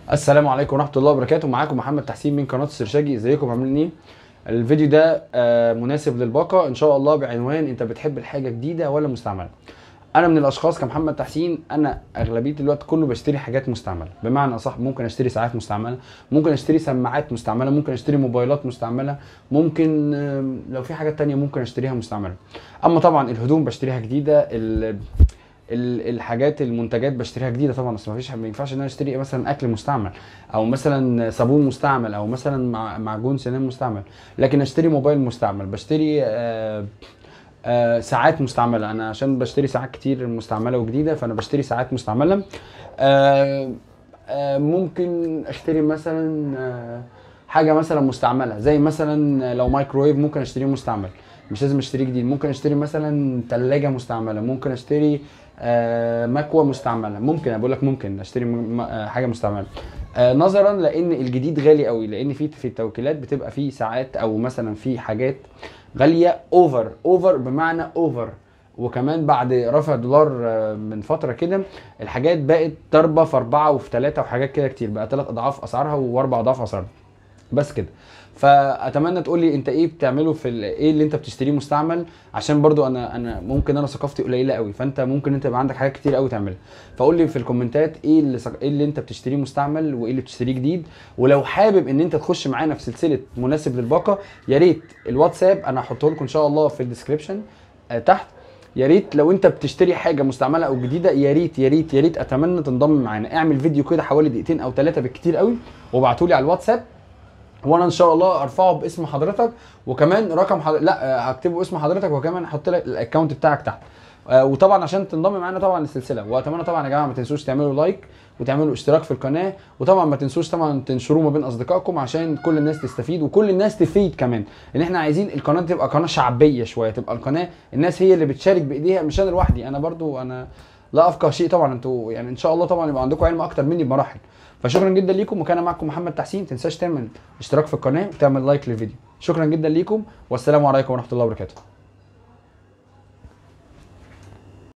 السلام عليكم ورحمه الله وبركاته معاكم محمد تحسين من قناه السرشاجي ازيكم عاملين ايه الفيديو ده آه، مناسب للباقه ان شاء الله بعنوان انت بتحب الحاجه جديده ولا مستعمله انا من الاشخاص كمحمد تحسين انا اغلبيه الوقت كله بشتري حاجات مستعمله بمعنى اصح ممكن اشتري ساعات مستعمله ممكن اشتري سماعات مستعمله ممكن اشتري موبايلات مستعمله ممكن آم، لو في حاجات تانية ممكن اشتريها مستعمله اما طبعا الهدوم بشتريها جديده ال- ال- الحاجات المنتجات بشتريها جديده طبعا بس ما فيش ما ينفعش ان انا اشتري مثلا اكل مستعمل او مثلا صابون مستعمل او مثلا مع- معجون سنان مستعمل لكن اشتري موبايل مستعمل بشتري آه آه ساعات مستعمله انا عشان بشتري ساعات كتير مستعمله وجديده فانا بشتري ساعات مستعمله آه آه ممكن اشتري مثلا آه حاجه مثلا مستعمله زي مثلا لو مايكرويف ممكن اشتريه مستعمل مش لازم اشتريه جديد ممكن اشتري مثلا ثلاجه مستعمله ممكن اشتري آه مكوه مستعمله ممكن انا بقول لك ممكن اشتري م- م- آه، حاجه مستعمله آه نظرا لان الجديد غالي قوي لان في في التوكيلات بتبقى في ساعات او مثلا في حاجات غاليه اوفر اوفر بمعنى اوفر وكمان بعد رفع الدولار آه، من فتره كده الحاجات بقت ضربه في اربعه وفي ثلاثه وحاجات كده كتير بقى ثلاث اضعاف اسعارها واربع اضعاف اسعارها بس كده فاتمنى تقول لي انت ايه بتعمله في ال- ايه اللي انت بتشتريه مستعمل عشان برضو انا انا ممكن انا ثقافتي قليله قوي فانت ممكن انت يبقى عندك حاجات كتير قوي تعملها فقول لي في الكومنتات ايه اللي ثق- ايه اللي انت بتشتريه مستعمل وايه اللي بتشتريه جديد ولو حابب ان انت تخش معانا في سلسله مناسب للباقه يا ريت الواتساب انا هحطه لكم ان شاء الله في الديسكربشن آه تحت يا ريت لو انت بتشتري حاجه مستعمله او جديده يا ريت يا ريت يا ريت اتمنى تنضم معانا اعمل فيديو كده حوالي دقيقتين او ثلاثه بالكتير قوي وابعته لي على الواتساب وانا ان شاء الله ارفعه باسم حضرتك وكمان رقم حضرتك لا آه، هكتبه اسم حضرتك وكمان احط لك الاكونت بتاعك تحت آه، وطبعا عشان تنضم معانا طبعا السلسله واتمنى طبعا يا جماعه ما تنسوش تعملوا لايك وتعملوا اشتراك في القناه وطبعا ما تنسوش طبعا تنشروه ما بين اصدقائكم عشان كل الناس تستفيد وكل الناس تفيد كمان ان احنا عايزين القناه تبقى قناه شعبيه شويه تبقى القناه الناس هي اللي بتشارك بايديها مش انا لوحدي انا برضو انا لا افقه شيء طبعا انتوا يعني ان شاء الله طبعا يبقى عندكم علم اكتر مني بمراحل فشكرا جدا ليكم وكان معكم محمد تحسين تنساش تعمل اشتراك في القناه وتعمل لايك للفيديو شكرا جدا ليكم والسلام عليكم ورحمه الله وبركاته